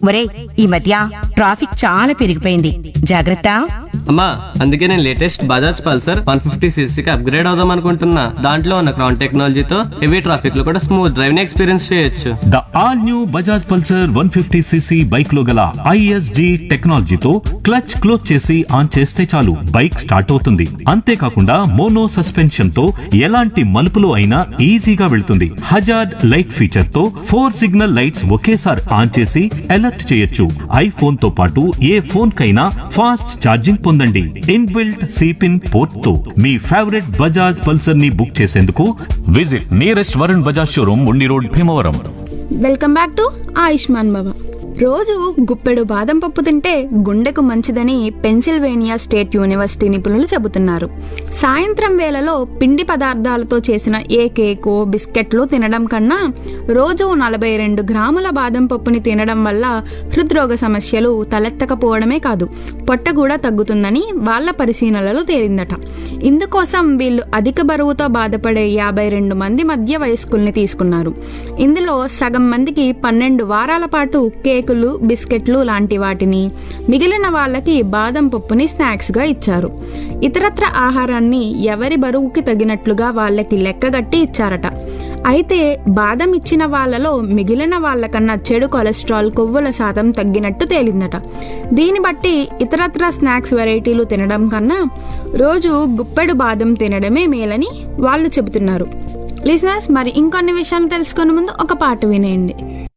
ఒరేయ్ ఈ మధ్య ట్రాఫిక్ చాలా పెరిగిపోయింది జాగ్రత్త అమ్మా అందుకే నేను latest Bajaj Pulsar one fifty సీసీకి అప్గ్రేడ్ అవుదాం అనుకుంటున్నా దాంట్లో ఉన్న క్రౌన్ టెక్నాలజీతో హెవీ ట్రాఫిక్ లో కూడా స్మూత్ డ్రైవింగ్ ఎక్స్పీరియన్స్ చేయొచ్చు the all new Bajaj Pulsar one fifty CC bike లో గల ఐఎస్డి టెక్నాలజీతో క్లచ్ క్లోజ్ చేసి ఆన్ చేస్తే చాలు బైక్ స్టార్ట్ అవుతుంది అంతేకాకుండా మోనో సస్పెన్షన్ తో ఎలాంటి మలుపులు అయినా ఈజీగా వెళ్తుంది హజార్డ్ లైట్ ఫీచర్ తో ఫోర్ సిగ్నల్ లైట్స్ ఒకేసారి ఆన్ చేసి అలర్ట్ చేయొచ్చు ఐఫోన్ తో పాటు ఏ ఫోన్ కైనా ఫాస్ట్ ఛార్జింగ్ పొందండి ఇన్బిల్ట్ సిపిన్ పోర్ట్ తో మీ ఫేవరెట్ బజాజ్ పల్సర్ ని బుక్ చేసేందుకు visit nearest Varun Bajaj showroom Undi road Bhimavaram welcome back to Ayushman Baba రోజు గుప్పెడు బాదం పప్పు తింటే గుండెకు మంచిదని పెన్సిల్వేనియా స్టేట్ యూనివర్సిటీ నిపుణులు చెబుతున్నారు సాయంత్రం వేళలో పిండి పదార్థాలతో చేసిన ఏ కేకో బిస్కెట్లు తినడం కన్నా రోజు నలభై రెండు గ్రాముల బాదం పప్పుని తినడం వల్ల హృద్రోగ సమస్యలు తలెత్తకపోవడమే కాదు పొట్ట కూడా తగ్గుతుందని వాళ్ళ పరిశీలనలో తేలిందట ఇందుకోసం వీళ్ళు అధిక బరువుతో బాధపడే యాభై రెండు మంది మధ్య వయస్కుల్ని తీసుకున్నారు ఇందులో సగం మందికి పన్నెండు వారాల పాటు కేకులు బిస్కెట్లు లాంటి వాటిని మిగిలిన వాళ్ళకి బాదం పప్పుని స్నాక్స్గా ఇచ్చారు ఇతరత్ర ఆహారాన్ని ఎవరి బరువుకి తగినట్లుగా వాళ్ళకి లెక్కగట్టి ఇచ్చారట అయితే బాదం ఇచ్చిన వాళ్ళలో మిగిలిన వాళ్ళకన్నా చెడు కొలెస్ట్రాల్ కొవ్వుల శాతం తగ్గినట్టు తేలిందట దీన్ని బట్టి ఇతరత్ర స్నాక్స్ వెరైటీలు తినడం కన్నా రోజు గుప్పెడు బాదం తినడమే మేలని వాళ్ళు చెబుతున్నారు లిసనర్స్ మరి ఇంకొన్ని విషయాలు తెలుసుకునే ముందు ఒక పాట వినేయండి